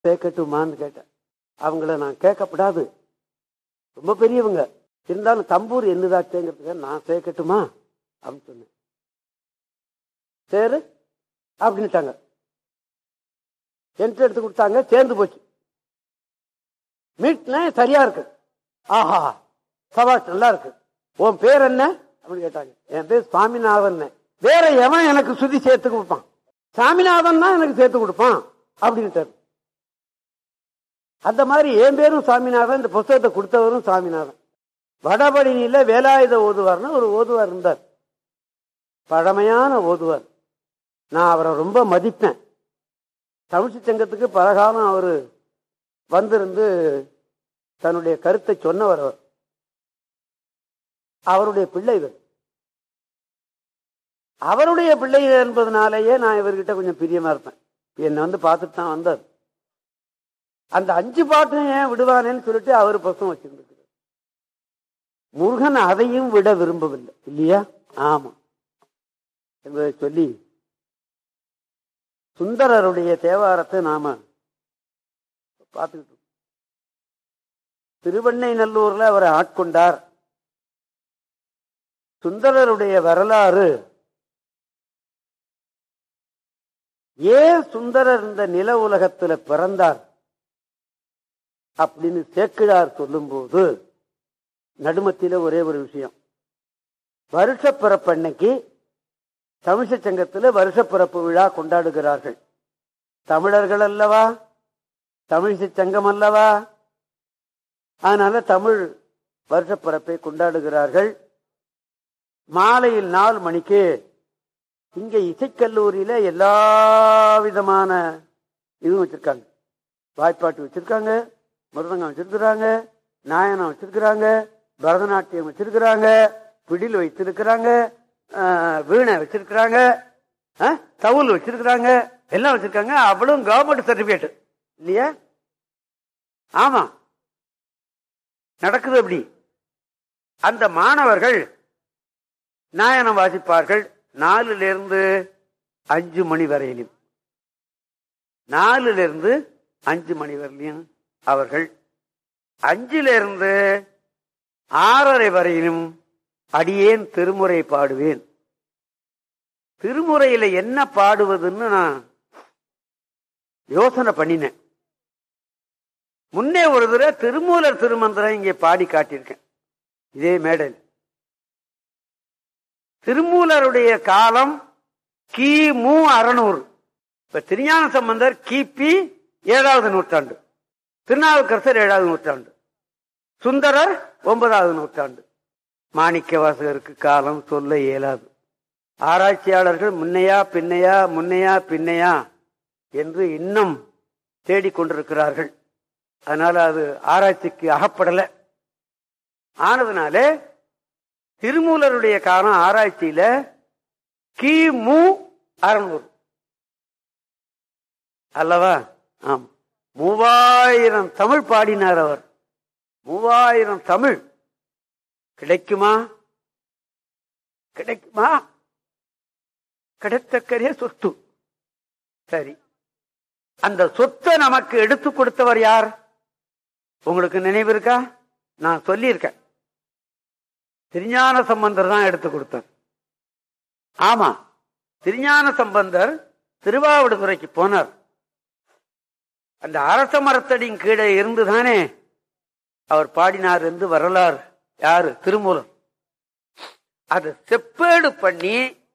கேட்கட்டுமான்னு கேட்டேன் அவங்கள நான் கேட்கப்படாது ரொம்ப பெரியவங்க இருந்தாலும் தம்பூர் என்னதாச்சேங்கிறதுக்கு நான் சேர்க்கட்டுமா அப்படின்னு சொன்னேன் சேரு அப்படின்ட்டாங்க என்ட்ரி எடுத்து கொடுத்தாங்க சேர்ந்து போச்சு மீட்ல சரியா இருக்கு ஆஹா சபாஷ் நல்லா இருக்கு உன் பேர் என்ன அப்படின்னு கேட்டாங்க என் பேர் சுவாமிநாதன் வேற எவன் எனக்கு சுதி சேர்த்து கொடுப்பான் சாமிநாதன் தான் எனக்கு சேர்த்து கொடுப்பான் அப்படின்ட்டாரு அந்த மாதிரி என் பேரும் சாமிநாதன் இந்த புஸ்தகத்தை கொடுத்தவரும் சாமிநாதன் வடபழனியில வேலாயுத ஓதுவார்னு ஒரு ஓதுவார் இருந்தார் பழமையான ஓதுவார் நான் அவரை ரொம்ப மதிப்பேன் தமிழ் சங்கத்துக்கு பலகாலம் அவர் வந்திருந்து தன்னுடைய கருத்தை சொன்னவர் அவர் அவருடைய பிள்ளை இவர் அவருடைய பிள்ளை என்பதனாலேயே நான் இவர்கிட்ட கொஞ்சம் பிரியமா இருப்பேன் என்னை வந்து பார்த்துட்டு தான் வந்தார் அந்த அஞ்சு பாட்டும் ஏன் விடுவானேன்னு சொல்லிட்டு அவர் புஸ்தகம் வச்சிருந்துருக்கிறார் முருகன் அதையும் விட விரும்பவில்லை இல்லையா ஆமா என்பதை சொல்லி சுந்தரருடைய தேவாரத்தை நாம பார்த்துக்கிட்டு திருவண்ணை நல்லூர்ல அவரை ஆட்கொண்டார் சுந்தரருடைய வரலாறு ஏன் சுந்தரர் இந்த நில உலகத்துல பிறந்தார் அப்படின்னு சேக்கிழார் சொல்லும்போது நடுமத்தில ஒரே ஒரு விஷயம் வருஷ பிறப்பன்னைக்கு தமிழ்ச்ச சங்கத்துல வருஷ பிறப்பு விழா கொண்டாடுகிறார்கள் தமிழர்கள் அல்லவா தமிழிசை சங்கம் அல்லவா அதனால தமிழ் வருஷ பிறப்பை கொண்டாடுகிறார்கள் மாலையில் நாலு மணிக்கு இங்க இசைக்கல்லூரியில எல்லா விதமான இதுவும் வச்சிருக்காங்க வாய்ப்பாட்டு வச்சிருக்காங்க மிருதங்கம் வச்சிருக்கிறாங்க நாயனம் வச்சிருக்கிறாங்க பரதநாட்டியம் வச்சிருக்கிறாங்க பிடில் வைத்திருக்கிறாங்க வீணை வச்சிருக்கிறாங்க தவுல் வச்சிருக்கிறாங்க எல்லாம் வச்சிருக்காங்க அவ்வளவு கவர்மெண்ட் சர்டிபிகேட் இல்லையா ஆமா நடக்குது அப்படி அந்த மாணவர்கள் நாயனம் வாசிப்பார்கள் நாலுல இருந்து அஞ்சு மணி வரையிலும் நாலுல இருந்து அஞ்சு மணி வரையிலும் அவர்கள் அஞ்சுல இருந்து ஆறரை வரையிலும் அடியேன் திருமுறை பாடுவேன் திருமுறையில என்ன பாடுவதுன்னு நான் யோசனை பண்ணினேன் முன்னே ஒரு தடவை திருமூலர் திருமந்திரம் இங்கே பாடி காட்டியிருக்கேன் இதே மேடல் திருமூலருடைய காலம் கிமு அறுநூறு இப்ப திருஞான சம்பந்தர் கிபி ஏழாவது நூற்றாண்டு திருநாவுக்கரசர் ஏழாவது நூற்றாண்டு சுந்தரர் ஒன்பதாவது நூற்றாண்டு மாணிக்க வாசகருக்கு காலம் சொல்ல இயலாது ஆராய்ச்சியாளர்கள் முன்னையா பின்னையா முன்னையா பின்னையா என்று இன்னும் தேடிக்கொண்டிருக்கிறார்கள் அதனால அது ஆராய்ச்சிக்கு அகப்படல ஆனதுனால திருமூலருடைய காலம் ஆராய்ச்சியில கிமு அறுநூறு அல்லவா ஆம் மூவாயிரம் தமிழ் பாடினார் அவர் மூவாயிரம் தமிழ் கிடைக்குமா கிடைக்குமா கிடைத்தக்கரே சொத்து சரி அந்த சொத்தை நமக்கு எடுத்து கொடுத்தவர் யார் உங்களுக்கு நினைவு இருக்கா நான் சொல்லியிருக்கேன் திருஞான சம்பந்தர் தான் எடுத்து கொடுத்தார் ஆமா திருஞான சம்பந்தர் திருவாவடுதுறைக்கு போனார் அந்த அரச மரத்தடியின் கீழே இருந்து தானே அவர் பாடினார் என்று வரலாறு யாரு திருமூலம் அதை செப்பேடு பண்ணி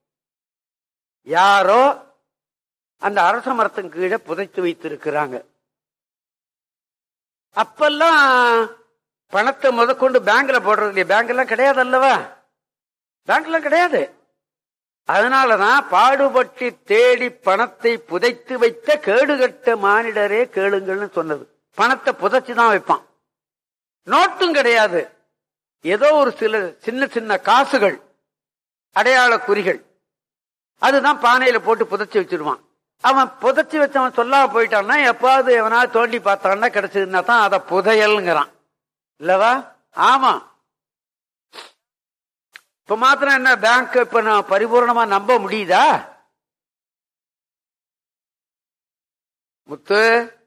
யாரோ அந்த அரச மரத்தின் கீழே புதைத்து வைத்திருக்கிறாங்க அப்பெல்லாம் பணத்தை முதற்கொண்டு பேங்க்ல போடுறது இல்லையா பேங்க் எல்லாம் கிடையாது அல்லவா பேங்க் எல்லாம் கிடையாது அதனாலதான் பாடுபட்டு தேடி பணத்தை புதைத்து வைத்த கேடுகட்ட மானிடரே கேளுங்கள்னு சொன்னது பணத்தை புதைச்சுதான் வைப்பான் நோட்டும் கிடையாது ஏதோ ஒரு சில சின்ன சின்ன காசுகள் அடையாள குறிகள் அதுதான் பானையில போட்டு புதைச்சி வச்சிருவான் அவன் புதைச்சி வச்சவன் சொல்லாம போயிட்டான்னா எப்பாவது எவனா தோண்டி பார்த்தான்னா கிடைச்சதுன்னா தான் அதை புதையல்ங்கிறான் இல்லவா ஆமா இப்ப மாத்திரம் என்ன பேங்க் இப்ப நான் பரிபூர்ணமா நம்ப முடியுதா முத்து